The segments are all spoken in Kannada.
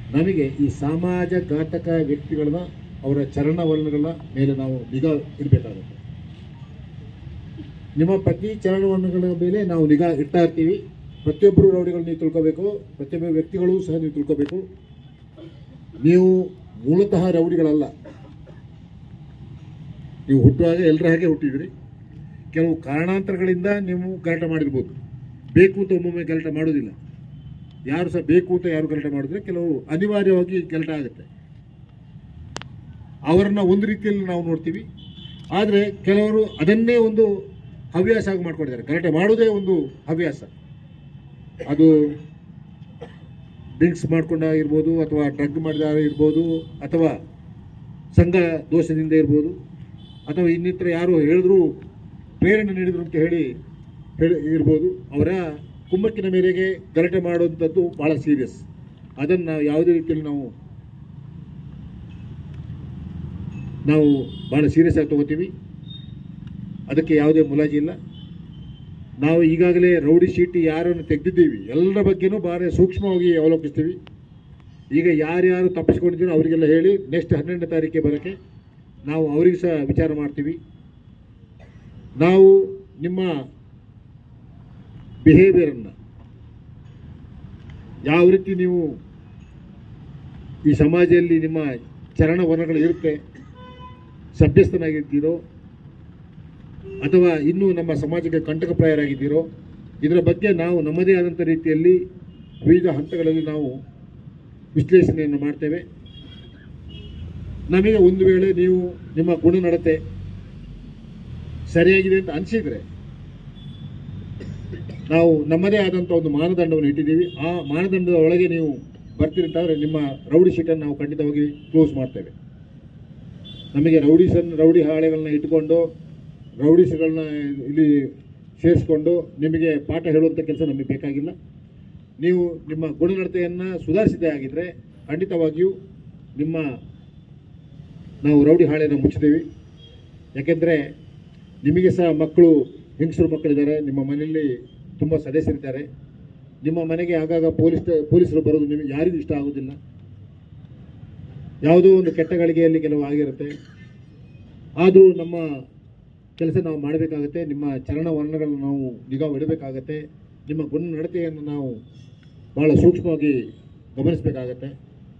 ನಮಗೆ ಈ ಸಮಾಜಘಾತಕ ವ್ಯಕ್ತಿಗಳನ್ನ ಅವರ ಚಲನವಲನಗಳ ಮೇಲೆ ನಾವು ನಿಗಾ ಇಡಬೇಕಾಗುತ್ತೆ ನಿಮ್ಮ ಪ್ರತಿ ಚಲನವಲನಗಳ ಮೇಲೆ ನಾವು ನಿಗಾ ಇಡ್ತಾ ಇರ್ತೀವಿ ಪ್ರತಿಯೊಬ್ಬರು ರೌಡಿಗಳು ನೀವು ತಿಳ್ಕೋಬೇಕು ಪ್ರತಿಯೊಬ್ಬ ವ್ಯಕ್ತಿಗಳು ಸಹ ನೀವು ತಿಳ್ಕೋಬೇಕು ನೀವು ಮೂಲತಃ ರೌಡಿಗಳಲ್ಲ ನೀವು ಹುಟ್ಟುವಾಗ ಎಲ್ಲರ ಹಾಗೆ ಹುಟ್ಟಿದ್ರಿ ಕೆಲವು ಕಾರಣಾಂತರಗಳಿಂದ ನೀವು ಗಲಾಟೆ ಮಾಡಿರ್ಬೋದು ಬೇಕು ಅಂತ ಒಮ್ಮೊಮ್ಮೆ ಗಲಾಟೆ ಮಾಡೋದಿಲ್ಲ ಯಾರು ಸಹ ಬೇಕು ಅಂತ ಯಾರು ಗಲಾಟೆ ಮಾಡಿದ್ರೆ ಕೆಲವು ಅನಿವಾರ್ಯವಾಗಿ ಗಲಾಟೆ ಆಗುತ್ತೆ ಅವರನ್ನ ಒಂದು ರೀತಿಯಲ್ಲಿ ನಾವು ನೋಡ್ತೀವಿ ಆದರೆ ಕೆಲವರು ಅದನ್ನೇ ಒಂದು ಹವ್ಯಾಸ ಆಗಿ ಮಾಡ್ಕೊಂಡಿದ್ದಾರೆ ಗಲಾಟೆ ಮಾಡೋದೇ ಒಂದು ಹವ್ಯಾಸ ಅದು ಡ್ರಿಂಕ್ಸ್ ಮಾಡ್ಕೊಂಡಾಗಿರ್ಬೋದು ಅಥವಾ ಡ್ರಗ್ ಮಾಡಿದ ಇರ್ಬೋದು ಅಥವಾ ಸಂಘ ದೋಷದಿಂದ ಇರ್ಬೋದು ಅಥವಾ ಇನ್ನಿತರ ಯಾರು ಹೇಳಿದ್ರು ಪ್ರೇರಣೆ ನೀಡಿದ್ರು ಅಂತ ಹೇಳಿ ಹೇಳಿ ಇರ್ಬೋದು ಅವರ ಕುಮ್ಮಕ್ಕಿನ ಮೇರೆಗೆ ಗಲಾಟೆ ಮಾಡುವಂಥದ್ದು ಭಾಳ ಸೀರಿಯಸ್ ಅದನ್ನು ನಾವು ಯಾವುದೇ ರೀತಿಯಲ್ಲಿ ನಾವು ನಾವು ಭಾಳ ಸೀರಿಯಸ್ ಆಗಿ ತಗೋತೀವಿ ಅದಕ್ಕೆ ಯಾವುದೇ ಮುಲಾಜಿ ಇಲ್ಲ ನಾವು ಈಗಾಗಲೇ ರೌಡಿ ಶೀಟಿ ಯಾರನ್ನು ತೆಗೆದಿದ್ದೀವಿ ಎಲ್ಲರ ಬಗ್ಗೆನೂ ಭಾಳ ಸೂಕ್ಷ್ಮವಾಗಿ ಅವಲೋಕಿಸ್ತೀವಿ ಈಗ ಯಾರ್ಯಾರು ತಪ್ಪಿಸ್ಕೊಂಡಿದ್ದೀರೋ ಅವರಿಗೆಲ್ಲ ಹೇಳಿ ನೆಕ್ಸ್ಟ್ ಹನ್ನೆರಡನೇ ತಾರೀಕಿಗೆ ಬರೋಕ್ಕೆ ನಾವು ಅವರಿಗೆ ಸಹ ವಿಚಾರ ಮಾಡ್ತೀವಿ ನಾವು ನಿಮ್ಮ ಬಿಹೇವಿಯರನ್ನು ಯಾವ ರೀತಿ ನೀವು ಈ ಸಮಾಜದಲ್ಲಿ ನಿಮ್ಮ ಚಲನವಲನಗಳು ಇರುತ್ತೆ ಸಭ್ಯಸ್ಥನಾಗಿದ್ದೀರೋ ಅಥವಾ ಇನ್ನೂ ನಮ್ಮ ಸಮಾಜಕ್ಕೆ ಕಂಟಕಪ್ರಾಯರಾಗಿದ್ದೀರೋ ಇದರ ಬಗ್ಗೆ ನಾವು ನಮ್ಮದೇ ಆದಂಥ ರೀತಿಯಲ್ಲಿ ವಿವಿಧ ಹಂತಗಳಲ್ಲಿ ನಾವು ವಿಶ್ಲೇಷಣೆಯನ್ನು ಮಾಡ್ತೇವೆ ನಮಗೆ ಒಂದು ವೇಳೆ ನೀವು ನಿಮ್ಮ ಗುಣನಡತೆ ಸರಿಯಾಗಿದೆ ಅಂತ ಅನಿಸಿದರೆ ನಾವು ನಮ್ಮದೇ ಆದಂಥ ಒಂದು ಮಾನದಂಡವನ್ನು ಇಟ್ಟಿದ್ದೀವಿ ಆ ಮಾನದಂಡದ ಒಳಗೆ ನೀವು ಬರ್ತೀರಿ ಅಂತಂದರೆ ನಿಮ್ಮ ರೌಡಿ ಶೀಟನ್ನು ನಾವು ಖಂಡಿತವಾಗಿ ಕ್ಲೋಸ್ ಮಾಡ್ತೇವೆ ನಮಗೆ ರೌಡಿಸನ್ ರೌಡಿ ಹಾಳೆಗಳನ್ನ ಇಟ್ಕೊಂಡು ರೌಡಿಸ್ಗಳನ್ನ ಇಲ್ಲಿ ಸೇರಿಸ್ಕೊಂಡು ನಿಮಗೆ ಪಾಠ ಹೇಳುವಂಥ ಕೆಲಸ ನಮಗೆ ಬೇಕಾಗಿಲ್ಲ ನೀವು ನಿಮ್ಮ ಗುಣನಡತೆಯನ್ನು ಸುಧಾರಿಸಿದೆ ಆಗಿದ್ದರೆ ಖಂಡಿತವಾಗಿಯೂ ನಿಮ್ಮ ನಾವು ರೌಡಿ ಹಾಳೆಯನ್ನು ಮುಚ್ಚಿದ್ದೀವಿ ಯಾಕೆಂದರೆ ನಿಮಗೆ ಸಹ ಮಕ್ಕಳು ಹೆಂಗಸರು ಮಕ್ಕಳಿದ್ದಾರೆ ನಿಮ್ಮ ಮನೆಯಲ್ಲಿ ತುಂಬ ಸದಸ್ಯರಿದ್ದಾರೆ ನಿಮ್ಮ ಮನೆಗೆ ಆಗಾಗ ಪೊಲೀಸ್ ಪೊಲೀಸರು ಬರೋದು ನಿಮಗೆ ಯಾರಿಗೂ ಇಷ್ಟ ಆಗೋದಿಲ್ಲ ಯಾವುದೋ ಒಂದು ಕೆಟ್ಟ ಗಳಿಗೆಯಲ್ಲಿ ಕೆಲವು ಆಗಿರುತ್ತೆ ಆದರೂ ನಮ್ಮ ಕೆಲಸ ನಾವು ಮಾಡಬೇಕಾಗತ್ತೆ ನಿಮ್ಮ ಚಲನವಲನಗಳನ್ನು ನಾವು ನಿಗಾ ಇಡಬೇಕಾಗತ್ತೆ ನಿಮ್ಮ ಗುಣ ನಡತೆಯನ್ನು ನಾವು ಭಾಳ ಸೂಕ್ಷ್ಮವಾಗಿ ಗಮನಿಸಬೇಕಾಗತ್ತೆ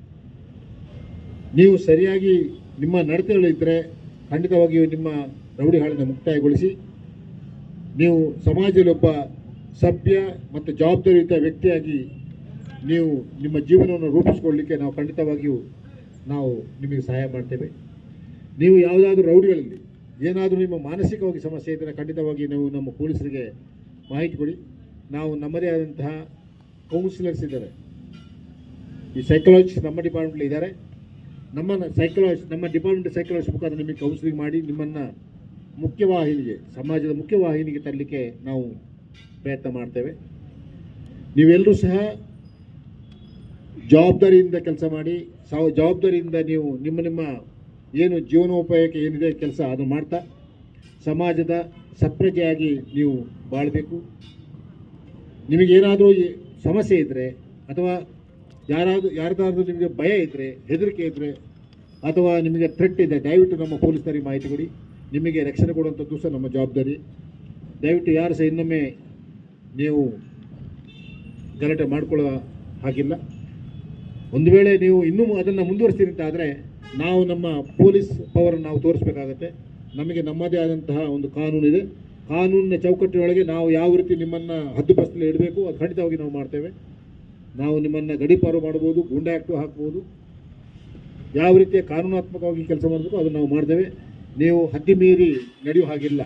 ನೀವು ಸರಿಯಾಗಿ ನಿಮ್ಮ ನಡತೆಗಳಿದ್ದರೆ ಖಂಡಿತವಾಗಿಯೂ ನಿಮ್ಮ ರೌಡಿ ಹಾಳನ್ನು ಮುಕ್ತಾಯಗೊಳಿಸಿ ನೀವು ಸಮಾಜದಲ್ಲಿ ಒಬ್ಬ ಸಭ್ಯ ಮತ್ತು ಜವಾಬ್ದಾರಿಯುತ ವ್ಯಕ್ತಿಯಾಗಿ ನೀವು ನಿಮ್ಮ ಜೀವನವನ್ನು ರೂಪಿಸಿಕೊಳ್ಳಲಿಕ್ಕೆ ನಾವು ಖಂಡಿತವಾಗಿಯೂ ನಾವು ನಿಮಗೆ ಸಹಾಯ ಮಾಡ್ತೇವೆ ನೀವು ಯಾವುದಾದ್ರೂ ರೌಡಿಗಳಲ್ಲಿ ಏನಾದರೂ ನಿಮ್ಮ ಮಾನಸಿಕವಾಗಿ ಸಮಸ್ಯೆ ಇದ್ದರೆ ಖಂಡಿತವಾಗಿ ನೀವು ನಮ್ಮ ಪೊಲೀಸರಿಗೆ ಮಾಹಿತಿ ಕೊಡಿ ನಾವು ನಮ್ಮದೇ ಆದಂತಹ ಕೌನ್ಸಿಲರ್ಸ್ ಇದ್ದಾರೆ ಈ ಸೈಕಾಲಜಿಸ್ಟ್ ನಮ್ಮ ಡಿಪಾರ್ಟ್ಮೆಂಟ್ ಇದ್ದಾರೆ ನಮ್ಮ ಸೈಕಾಲಜಿ ನಮ್ಮ ಡಿಪಾರ್ಟ್ಮೆಂಟ್ ಸೈಕಾಲಜಿಸ್ಟ್ ಮುಖಾಂತರ ನಿಮಗೆ ಕೌನ್ಸಿಲಿಂಗ್ ಮಾಡಿ ನಿಮ್ಮನ್ನು ಮುಖ್ಯವಾಹಿನಿಗೆ ಸಮಾಜದ ಮುಖ್ಯವಾಹಿನಿಗೆ ತರಲಿಕ್ಕೆ ನಾವು ಪ್ರಯತ್ನ ಮಾಡ್ತೇವೆ ನೀವೆಲ್ಲರೂ ಸಹ ಜವಾಬ್ದಾರಿಯಿಂದ ಕೆಲಸ ಮಾಡಿ ಸಾವ ಜವಾಬ್ದಾರಿಯಿಂದ ನೀವು ನಿಮ್ಮ ನಿಮ್ಮ ಏನು ಜೀವನೋಪಾಯಕ್ಕೆ ಏನಿದೆ ಕೆಲಸ ಅದು ಮಾಡ್ತಾ ಸಮಾಜದ ಸಪ್ರಜೆಯಾಗಿ ನೀವು ಬಾಳಬೇಕು ನಿಮಗೇನಾದರೂ ಈ ಸಮಸ್ಯೆ ಇದ್ದರೆ ಅಥವಾ ಯಾರಾದರೂ ಯಾರ್ದಾದ್ರೂ ನಿಮಗೆ ಭಯ ಇದ್ದರೆ ಹೆದರಿಕೆ ಇದ್ದರೆ ಅಥವಾ ನಿಮಗೆ ಥ್ರೆಟ್ ಇದೆ ದಯವಿಟ್ಟು ನಮ್ಮ ಪೊಲೀಸರಿಗೆ ಮಾಹಿತಿ ಕೊಡಿ ನಿಮಗೆ ರಕ್ಷಣೆ ಕೊಡುವಂಥದ್ದು ಸಹ ನಮ್ಮ ಜವಾಬ್ದಾರಿ ದಯವಿಟ್ಟು ಯಾರು ಸಹ ಇನ್ನೊಮ್ಮೆ ನೀವು ಗಲಾಟೆ ಮಾಡ್ಕೊಳ್ಳೋ ಹಾಗಿಲ್ಲ ಒಂದು ವೇಳೆ ನೀವು ಇನ್ನೂ ಅದನ್ನು ಮುಂದುವರಿಸ್ತೀರಿ ಅಂತ ಆದರೆ ನಾವು ನಮ್ಮ ಪೊಲೀಸ್ ಪವರ್ ನಾವು ತೋರಿಸ್ಬೇಕಾಗತ್ತೆ ನಮಗೆ ನಮ್ಮದೇ ಆದಂತಹ ಒಂದು ಕಾನೂನಿದೆ ಕಾನೂನಿನ ಚೌಕಟ್ಟಿನೊಳಗೆ ನಾವು ಯಾವ ರೀತಿ ನಿಮ್ಮನ್ನು ಹದ್ದುಬಸ್ತಲ್ಲಿ ಇಡಬೇಕು ಅದು ಖಂಡಿತವಾಗಿ ನಾವು ಮಾಡ್ತೇವೆ ನಾವು ನಿಮ್ಮನ್ನು ಗಡೀಪಾರು ಮಾಡ್ಬೋದು ಗುಂಡಾ ಆ್ಯಕ್ಟು ಹಾಕ್ಬೋದು ಯಾವ ರೀತಿಯ ಕಾನೂನಾತ್ಮಕವಾಗಿ ಕೆಲಸ ಮಾಡಬೇಕು ಅದನ್ನು ನಾವು ಮಾಡ್ತೇವೆ ನೀವು ಹದ್ದಿ ಮೀರಿ ನಡೆಯೋ ಹಾಗಿಲ್ಲ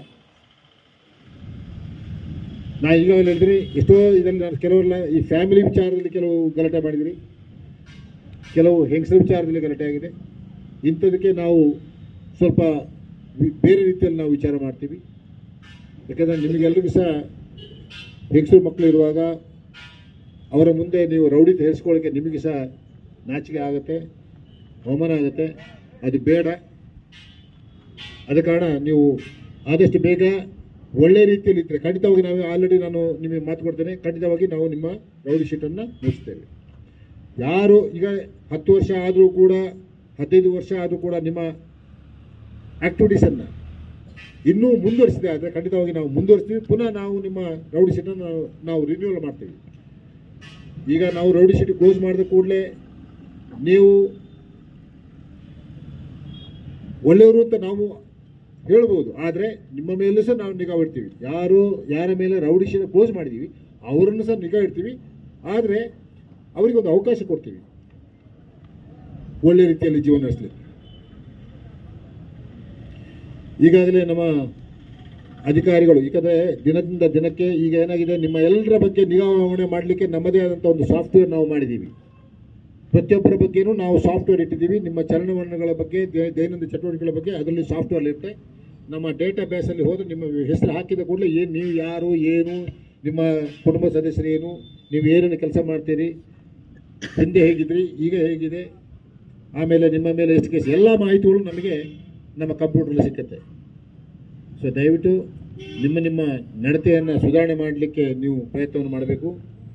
ನಾ ಈಗಾಗಲೇ ಹೇಳಿದ್ರಿ ಎಷ್ಟೋ ಇದರಲ್ಲಿ ನಾನು ಕೆಲವೆಲ್ಲ ಈ ಫ್ಯಾಮಿಲಿ ವಿಚಾರದಲ್ಲಿ ಕೆಲವು ಗಲಾಟೆ ಮಾಡಿದಿರಿ ಕೆಲವು ಹೆಂಗಸರ ವಿಚಾರದಲ್ಲಿ ಗಲಾಟೆ ಆಗಿದೆ ಇಂಥದಕ್ಕೆ ನಾವು ಸ್ವಲ್ಪ ವಿ- ಬೇರೆ ರೀತಿಯಲ್ಲಿ ನಾವು ವಿಚಾರ ಮಾಡ್ತೀವಿ ಯಾಕಂದರೆ ನಿಮಗೆಲ್ರಿಗೂ ಸಹ ಹೆಂಗಸರು ಮಕ್ಕಳು ಇರುವಾಗ ಅವರ ಮುಂದೆ ನೀವು ರೌಡಿ ಹೇರಿಸ್ಕೊಳ್ಳೋಕ್ಕೆ ನಿಮಗೆ ಸಹ ನಾಚಿಕೆ ಆಗುತ್ತೆ ಅವಮಾನ ಆಗುತ್ತೆ ಅದು ಬೇಡ ಆದ ಕಾರಣ ನೀವು ಆದಷ್ಟು ಬೇಗ ಒಳ್ಳೆ ರೀತಿಯಲ್ಲಿ ಇದ್ದರೆ ಖಂಡಿತವಾಗಿ ನಾವು ಆಲ್ರೆಡಿ ನಾನು ನಿಮಗೆ ಮಾತು ಕೊಡ್ತೇನೆ ಖಂಡಿತವಾಗಿ ನಾವು ನಿಮ್ಮ ರೌಡಿ ಶೀಟನ್ನು ಮುಗಿಸ್ತೇವೆ ಯಾರು ಈಗ ಹತ್ತು ವರ್ಷ ಆದರೂ ಕೂಡ ಹದಿನೈದು ವರ್ಷ ಆದರೂ ಕೂಡ ನಿಮ್ಮ ಆಕ್ಟಿವಿಟೀಸನ್ನು ಇನ್ನೂ ಮುಂದುವರಿಸಿದೆ ಆದರೆ ಖಂಡಿತವಾಗಿ ನಾವು ಮುಂದುವರಿಸ್ತೀವಿ ಪುನಃ ನಾವು ನಿಮ್ಮ ರೌಡಿ ಶೀಟನ್ನು ನಾವು ನಾವು ರಿನ್ಯೂವಲ್ ಮಾಡ್ತೀವಿ ಈಗ ನಾವು ರೌಡಿ ಶೀಟ್ ಕ್ಲೋಸ್ ಮಾಡಿದ ಕೂಡಲೇ ನೀವು ಒಳ್ಳೆಯವರು ಅಂತ ನಾವು ಹೇಳ್ಬೋದು ಆದರೆ ನಿಮ್ಮ ಮೇಲೂ ಸಹ ನಾವು ನಿಗಾ ಇಡ್ತೀವಿ ಯಾರು ಯಾರ ಮೇಲೆ ರೌಡಿ ಶೀಟ್ ಕ್ಲೋಸ್ ಮಾಡಿದ್ದೀವಿ ಅವರನ್ನು ಸಹ ನಿಗಾ ಇಡ್ತೀವಿ ಆದರೆ ಅವರಿಗೊಂದು ಅವಕಾಶ ಕೊಡ್ತೀವಿ ಒಳ್ಳೆ ರೀತಿಯಲ್ಲಿ ಜೀವನ ನಡೆಸಲಿಕ್ಕೆ ಈಗಾಗಲೇ ನಮ್ಮ ಅಧಿಕಾರಿಗಳು ಯಾಕಂದರೆ ದಿನದಿಂದ ದಿನಕ್ಕೆ ಈಗ ಏನಾಗಿದೆ ನಿಮ್ಮ ಎಲ್ಲರ ಬಗ್ಗೆ ನಿಗಾವಣೆ ಮಾಡಲಿಕ್ಕೆ ನಮ್ಮದೇ ಆದಂಥ ಒಂದು ಸಾಫ್ಟ್ವೇರ್ ನಾವು ಮಾಡಿದ್ದೀವಿ ಪ್ರತಿಯೊಬ್ಬರ ಬಗ್ಗೆನೂ ನಾವು ಸಾಫ್ಟ್ವೇರ್ ಇಟ್ಟಿದ್ದೀವಿ ನಿಮ್ಮ ಚಲನವಲನಗಳ ಬಗ್ಗೆ ದೇ- ದೈನಂದಿನ ಚಟುವಟಿಕೆಗಳ ಬಗ್ಗೆ ಅದರಲ್ಲಿ ಸಾಫ್ಟ್ವೇರ್ ಇರುತ್ತೆ ನಮ್ಮ ಡೇಟಾ ಬೇಸಲ್ಲಿ ಹೋದರೆ ನಿಮ್ಮ ಹೆಸರು ಹಾಕಿದ ಕೂಡಲೇ ಏನು ನೀವು ಯಾರು ಏನು ನಿಮ್ಮ ಕುಟುಂಬ ಸದಸ್ಯರು ಏನು ನೀವು ಏನೇನು ಕೆಲಸ ಮಾಡ್ತೀರಿ ಹಿಂದೆ ಹೇಗಿದ್ರಿ ಈಗ ಹೇಗಿದೆ ಆಮೇಲೆ ನಿಮ್ಮ ಮೇಲೆ ಎಷ್ಟು ಕೇಸ್ ಎಲ್ಲ ಮಾಹಿತಿಗಳು ನಮಗೆ ನಮ್ಮ ಕಂಪ್ಯೂಟ್ರಲ್ಲಿ ಸಿಕ್ಕುತ್ತೆ ಸೊ ದಯವಿಟ್ಟು ನಿಮ್ಮ ನಿಮ್ಮ ನಡತೆಯನ್ನು ಸುಧಾರಣೆ ಮಾಡಲಿಕ್ಕೆ ನೀವು ಪ್ರಯತ್ನವನ್ನು ಮಾಡಬೇಕು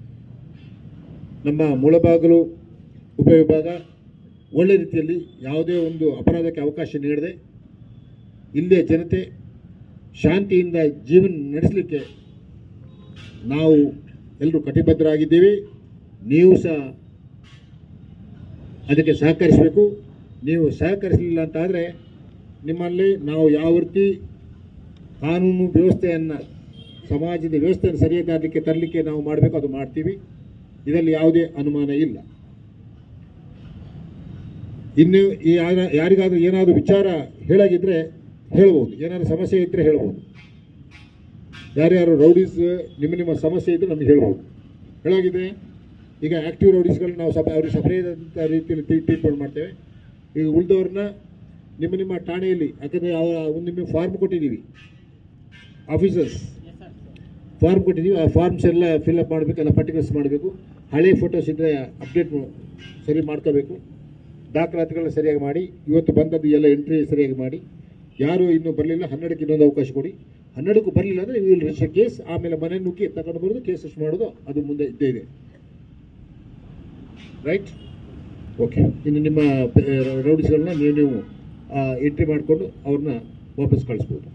ನಮ್ಮ ಮುಳಬಾಗಿಲು ಉಪವಿಭಾಗ ಒಳ್ಳೆ ರೀತಿಯಲ್ಲಿ ಯಾವುದೇ ಒಂದು ಅಪರಾಧಕ್ಕೆ ಅವಕಾಶ ನೀಡದೆ ಇಲ್ಲಿಯ ಜನತೆ ಶಾಂತಿಯಿಂದ ಜೀವನ ನಡೆಸಲಿಕ್ಕೆ ನಾವು ಎಲ್ಲರೂ ಕಟಿಬದ್ಧರಾಗಿದ್ದೀವಿ ನೀವು ಸಹ ಅದಕ್ಕೆ ಸಹಕರಿಸಬೇಕು ನೀವು ಸಹಕರಿಸಲಿಲ್ಲ ಅಂತಾದರೆ ನಿಮ್ಮಲ್ಲಿ ನಾವು ಯಾವ ರೀತಿ ಕಾನೂನು ವ್ಯವಸ್ಥೆಯನ್ನು ಸಮಾಜದ ವ್ಯವಸ್ಥೆಯನ್ನು ಸರಿಯಾದ ದಾರಿಗೆ ತರಲಿಕ್ಕೆ ನಾವು ಮಾಡಬೇಕು ಅದು ಮಾಡ್ತೀವಿ ಇದರಲ್ಲಿ ಯಾವುದೇ ಅನುಮಾನ ಇಲ್ಲ ಇನ್ನು ಈ ಯಾರ- ಯಾರಿಗಾದ್ರೂ ಏನಾದರೂ ವಿಚಾರ ಹೇಳಾಗಿದ್ದರೆ ಹೇಳ್ಬೋದು ಏನಾದರೂ ಸಮಸ್ಯೆ ಇದ್ದರೆ ಹೇಳ್ಬೋದು ಯಾರ್ಯಾರು ರೌಡೀಸ್ ನಿಮ್ಮ ನಿಮ್ಮ ಸಮಸ್ಯೆ ಇದ್ದರೆ ನಮಗೆ ಹೇಳ್ಬೋದು ಹೇಳಾಗಿದೆ ಈಗ ಆ್ಯಕ್ಟಿವ್ ರೌಡೀಸ್ಗಳನ್ನ ನಾವು ಸಪ ಅವ್ರಿಗೆ ಸಪರೇಟ್ ಅಂತ ರೀತಿಯಲ್ಲಿ ಟ್ರೀಟ್ಮೆಂಟ್ ಮಾಡ್ತೇವೆ ಈಗ ಉಳಿದವ್ರನ್ನ ನಿಮ್ಮ ನಿಮ್ಮ ಠಾಣೆಯಲ್ಲಿ ಯಾಕಂದರೆ ಅವರ ಒಂದು ನಿಮಗೆ ಫಾರ್ಮ್ ಕೊಟ್ಟಿದ್ದೀವಿ ಆಫೀಸರ್ಸ್ ಫಾರ್ಮ್ ಕೊಟ್ಟಿದ್ದೀವಿ ಆ ಫಾರ್ಮ್ಸ್ ಎಲ್ಲ ಫಿಲ್ಅಪ್ ಮಾಡಬೇಕು ಎಲ್ಲ ಪರ್ಟಿಕ್ಯುಲರ್ಸ್ ಮಾಡಬೇಕು ಹಳೆ ಫೋಟೋಸ್ ಇದ್ದರೆ ಅಪ್ಡೇಟ್ ಸರಿ ಮಾಡ್ಕೋಬೇಕು ದಾಖಲಾತಿಗಳನ್ನ ಸರಿಯಾಗಿ ಮಾಡಿ ಇವತ್ತು ಬಂದದ್ದು ಎಲ್ಲ ಎಂಟ್ರಿ ಸರಿಯಾಗಿ ಮಾಡಿ ಯಾರು ಇನ್ನೂ ಬರಲಿಲ್ಲ ಹನ್ನೆರಡಕ್ಕೆ ಇನ್ನೊಂದು ಅವಕಾಶ ಕೊಡಿ ಹನ್ನೆರಡಕ್ಕೂ ಬರಲಿಲ್ಲ ಅಂದರೆ ವಿಲ್ ರಿಜಿಸ್ಟರ್ ಕೇಸ್ ಆಮೇಲೆ ಮನೆ ನುಗ್ಗಿ ತಗೊಂಡು ಬರೋದು ಕೇಸ್ ಮಾಡೋದು ಅದು ಮುಂದೆ ಇದ್ದೇ ಇದೆ ರೈಟ್ ಓಕೆ ಇನ್ನು ನಿಮ್ಮ ರೌಡಿಸ್ಗಳನ್ನ ನೀವು ನೀವು ಎಂಟ್ರಿ ಮಾಡಿಕೊಂಡು ಅವ್ರನ್ನ ವಾಪಸ್ ಕಳಿಸ್ಬೋದು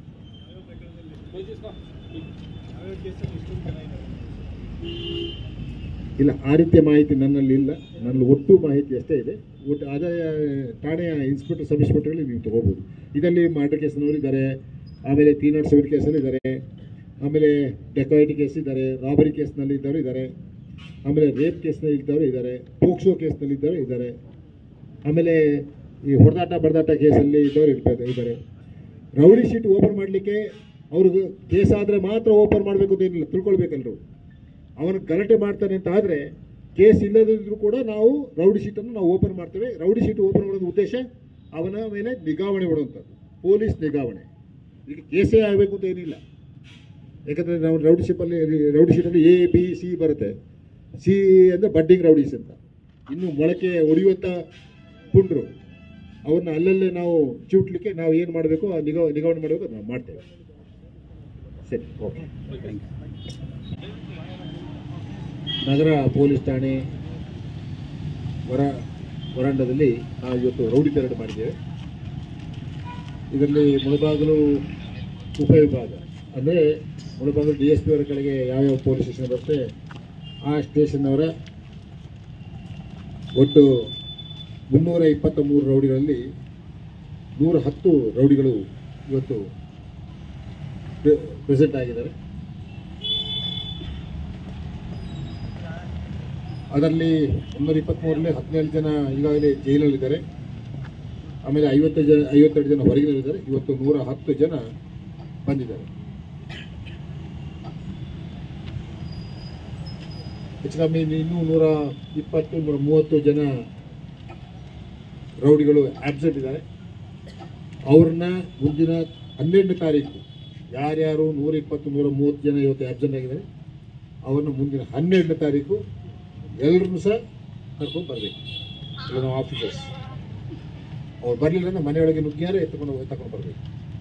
ಇಲ್ಲ ಆ ರೀತಿಯ ಮಾಹಿತಿ ನನ್ನಲ್ಲಿ ಇಲ್ಲ ನನ್ನಲ್ಲಿ ಒಟ್ಟು ಮಾಹಿತಿ ಅಷ್ಟೇ ಇದೆ ಒಟ್ಟು ಅದೇ ಠಾಣೆಯ ಇನ್ಸ್ಪೆಕ್ಟರ್ ಸಬ್ ಇನ್ಸ್ಪೆಕ್ಟರ್ಗಳಲ್ಲಿ ನೀವು ತಗೋಬೋದು ಇದರಲ್ಲಿ ಮರ್ಡರ್ ಕೇಸ್ನವರು ಇದ್ದಾರೆ ಆಮೇಲೆ ತ್ರೀ ನಾಟ್ ಸೆವೆನ್ ಕೇಸಲ್ಲಿ ಇದ್ದಾರೆ ಆಮೇಲೆ ಡೆಕಾಯಿಟಿ ಕೇಸ್ ಇದ್ದಾರೆ ರಾಬರಿ ಕೇಸ್ನಲ್ಲಿ ಇದ್ದವರು ಇದ್ದಾರೆ ಆಮೇಲೆ ರೇಪ್ ಕೇಸ್ನಲ್ಲಿ ಇದ್ದವರು ಇದ್ದಾರೆ ಪೋಕ್ಸೋ ಕೇಸ್ನಲ್ಲಿ ಇದ್ದವರು ಇದ್ದಾರೆ ಆಮೇಲೆ ಈ ಹೊಡೆದಾಟ ಬಡದಾಟ ಕೇಸಲ್ಲಿ ಇದ್ದವರು ಇರ್ತಾರೆ ಇದ್ದಾರೆ ರೌಡಿ ಶೀಟ್ ಓಪನ್ ಮಾಡಲಿಕ್ಕೆ ಅವ್ರಿಗೆ ಕೇಸ್ ಆದರೆ ಮಾತ್ರ ಓಪನ್ ಮಾಡಬೇಕು ಅಂತ ಏನಿಲ್ಲ ತಿಳ್ಕೊಳ್ಬೇಕಲ್ರು ಅವನು ಗಲಾಟೆ ಮಾಡ್ತಾನೆ ಅಂತ ಆದರೆ ಕೇಸ್ ಇಲ್ಲದಿದ್ರೂ ಕೂಡ ನಾವು ರೌಡಿ ಶೀಟನ್ನು ನಾವು ಓಪನ್ ಮಾಡ್ತೇವೆ ರೌಡಿ ಶೀಟ್ ಓಪನ್ ಮಾಡೋದು ಉದ್ದೇಶ ಅವನ ಮೇಲೆ ನಿಗಾವಣೆ ಮಾಡುವಂಥದ್ದು ಪೊಲೀಸ್ ನಿಗಾವಣೆ ಈಗ ಕೇಸೇ ಆಗಬೇಕು ಅಂತ ಏನಿಲ್ಲ ಯಾಕಂದರೆ ನಾವು ರೌಡಿ ಶೀಪಲ್ಲಿ ರೌಡಿ ಶೀಟಲ್ಲಿ ಎ ಬಿ ಸಿ ಬರುತ್ತೆ ಸಿ ಅಂದರೆ ಬಡ್ಡಿಂಗ್ ರೌಡೀಸ್ ಅಂತ ಇನ್ನು ಮೊಳಕೆ ಹೊಡೆಯುವಂಥ ಪುಂಡ್ರು ಅವ್ರನ್ನ ಅಲ್ಲಲ್ಲೇ ನಾವು ಚಿವುಟ್ಲಿಕ್ಕೆ ನಾವು ಏನು ಮಾಡಬೇಕು ಆ ನಿಗಾ ನಿಗಾವಣೆ ಮಾಡಬೇಕು ಅದು ನಾವು ಮಾಡ್ತೇವೆ ಸರಿ ಓಕೆ ನಗರ ಪೊಲೀಸ್ ಠಾಣೆ ಹೊರ ಹೊರಾಂಡದಲ್ಲಿ ನಾವು ಇವತ್ತು ರೌಡಿ ಪೆರೇಡ್ ಮಾಡಿದ್ದೇವೆ ಇದರಲ್ಲಿ ಮುಳಬಾಗಿಲು ಉಪವಿಭಾಗ ಅಂದರೆ ಮುಳಬಾಗಿಲು ಡಿ ಎಸ್ ಪಿ ಅವರ ಕೆಳಗೆ ಯಾವ್ಯಾವ ಪೊಲೀಸ್ ಸ್ಟೇಷನ್ ಬರುತ್ತೆ ಆ ಸ್ಟೇಷನ್ನವರ ಒಟ್ಟು ಮುನ್ನೂರ ಇಪ್ಪತ್ತ ಮೂರು ರೌಡಿಗಳಲ್ಲಿ ನೂರ ಹತ್ತು ರೌಡಿಗಳು ಇವತ್ತು ಪ್ರೆಸೆಂಟ್ ಆಗಿದ್ದಾರೆ ಅದರಲ್ಲಿ ಮುನ್ನೂರ ಇಪ್ಪತ್ತ್ಮೂರರಲ್ಲಿ ಹದಿನೇಳು ಜನ ಈಗಾಗಲೇ ಜೈಲಲ್ಲಿದ್ದಾರೆ ಆಮೇಲೆ ಐವತ್ತು ಜನ ಐವತ್ತೆರಡು ಜನ ಹೊರಗಿನಲ್ಲಿದ್ದಾರೆ ಇವತ್ತು ನೂರ ಹತ್ತು ಜನ ಬಂದಿದ್ದಾರೆ ಹೆಚ್ಚು ಕಮ್ಮಿ ಇನ್ನೂ ನೂರ ಇಪ್ಪತ್ತು ನೂರ ಮೂವತ್ತು ಜನ ರೌಡಿಗಳು ಆಬ್ಸೆಂಟ್ ಇದ್ದಾರೆ ಅವ್ರನ್ನ ಮುಂದಿನ ಹನ್ನೆರಡನೇ ತಾರೀಕು ಯಾರ್ಯಾರು ನೂರ ಇಪ್ಪತ್ತು ನೂರ ಮೂವತ್ತು ಜನ ಇವತ್ತು ಆಬ್ಸೆಂಟ್ ಆಗಿದ್ದಾರೆ ಅವ್ರನ್ನ ಮುಂದಿನ ಹನ್ನೆರಡನೇ ತಾರೀಕು ಎಲ್ಲರನ್ನೂ ಸಹ ಕರ್ಕೊಂಡು ಬರಬೇಕು ಇಲ್ಲ ನಾವು ಆಫೀಸರ್ಸ್ ಅವ್ರು ಬರಲಿಲ್ಲ ಅಂದ್ರೆ ಮನೆಯೊಳಗೆ ನುಗ್ಗಿಯಾರೆ ಎತ್ಕೊಂಡು ತಗೊಂಡು ಬರಬೇಕು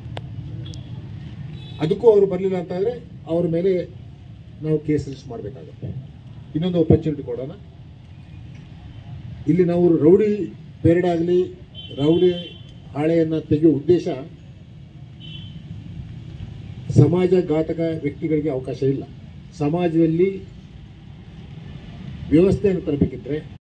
ಅದಕ್ಕೂ ಅವರು ಬರಲಿಲ್ಲ ಅಂತಂದರೆ ಅವ್ರ ಮೇಲೆ ನಾವು ಕೇಸ್ ರಿಜಿಸ್ಟರ್ ಮಾಡಬೇಕಾಗುತ್ತೆ ಇನ್ನೊಂದು ಆಪರ್ಚುನಿಟಿ ಕೊಡೋಣ ಇಲ್ಲಿ ನಾವು ರೌಡಿ ಪೇರಡ್ ಆಗಲಿ ರೌಡಿ ಹಾಳೆಯನ್ನು ತೆಗೆಯುವ ಉದ್ದೇಶ ಸಮಾಜ ಘಾತಕ ವ್ಯಕ್ತಿಗಳಿಗೆ ಅವಕಾಶ ಇಲ್ಲ ಸಮಾಜದಲ್ಲಿ ವ್ಯವಸ್ಥೆಯನ್ನು ತರಬೇಕಿದ್ರೆ